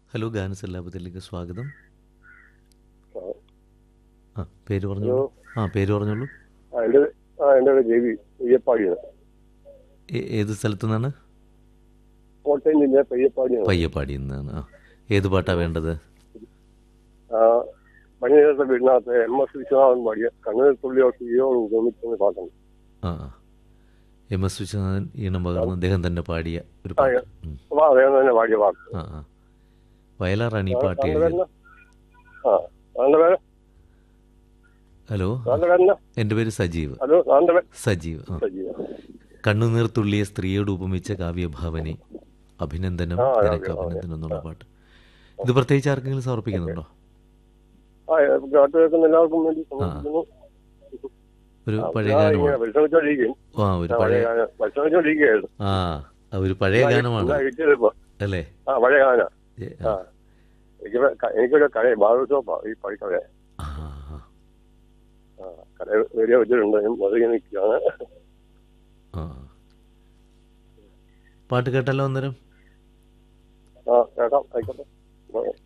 Hello ഗാനസല്ലാപത്തിലേക്ക് സ്വാഗതം ആ. ആ പേര് പറഞ്ഞോളൂ ആ പേര് പറഞ്ഞോളൂ ആ എൻ്റെ ആ എൻ്റെ പേര് ജെവി പെയ്യപ്പാടിയാണ് ഏ- ഏത് സ്ഥലത്തു നിന്നാണ് കോട്ടയം ജില്ല പെയ്യപ്പാടിയാണ് പയ്യപ്പാടി നിന്നാണ് ആ ഏത് പാട്ടാ വേണ്ടത് ആ പണിയേറത്തെ വീടിനകത്ത് എം എസ് വിശ്വനാഥൻ പാടിയ കണ്ണൂർ തുള്ളിയോ തീയോ ഉപമിക്കുന്ന പാട്ടുണ്ട് ആ ആ. എം എസ് വിശ്വനാഥൻ ഈണം പകർന്ന് അദ്ദേഹം തന്നെ പാടിയ ഒരു ആ, പാട്ട് ഉം. അപ്പോൾ അദ്ദേഹം തന്നെ പാടിയ പാട്ട് ആ ആ വയലാറാണ് ഈ പാട്ട് താങ്കളുടെ എഴുതിയത് പേരെന്നാ? ആ താങ്കളുടെ പേര് ഹലോ താങ്കളുടെ പേരെന്നാ എൻ്റെ പേര് സജീവ് ഹലോ താങ്കളുടെ പേര് സജീവ് ആ സജീവ കണ്ണുനീർ തുള്ളിയ സ്ത്രീയോട് ഉപമിച്ച കാവ്യഭാവനെ അഭിനന്ദനം ആ, അതെ, നിനക്ക് അതെ, അഭിനന്ദനം എന്നുള്ള പാട്ട് ഇത് പ്രത്യേകിച്ച് ആർക്കെങ്കിലും സമർപ്പിക്കുന്നുണ്ടോ ആ പാട്ട് കേൾക്കുന്ന എല്ലാവർക്കും വേണ്ടി സമർപ്പിക്കുന്നു ഒരു ആ, പഴയ ഞാൻ ഗാനമാണ് ഇങ്ങനെ പരിശ്രമിച്ചോണ്ടിരിക്കുകയും ആ ഒരു ആ, പഴയ പഴയ ഗാനം പരിശ്രമിച്ചോണ്ടിരിക്കുകയായിരുന്നു ആ ആ, ഒരു പഴയ ഗാനമാണ് ഇന്നാ കിട്ടിയത് ഇപ്പൊ അല്ലേ ആ പഴയ ഗാന ഏ, ആ എനിക്ക് എനിക്കൊരു കട ബാർബർ ഷോപ്പാ ഈ പടിക്കട ആ, ആ, ആ കട വലിയ വെച്ചിട്ടുണ്ട് ഞാൻ വെറുതെ നിൽക്കുകയാണ് ആ. പാട്ട് കേട്ടല്ലോ അന്നേരം ആ കേട്ടോ ആയിക്കോട്ടെ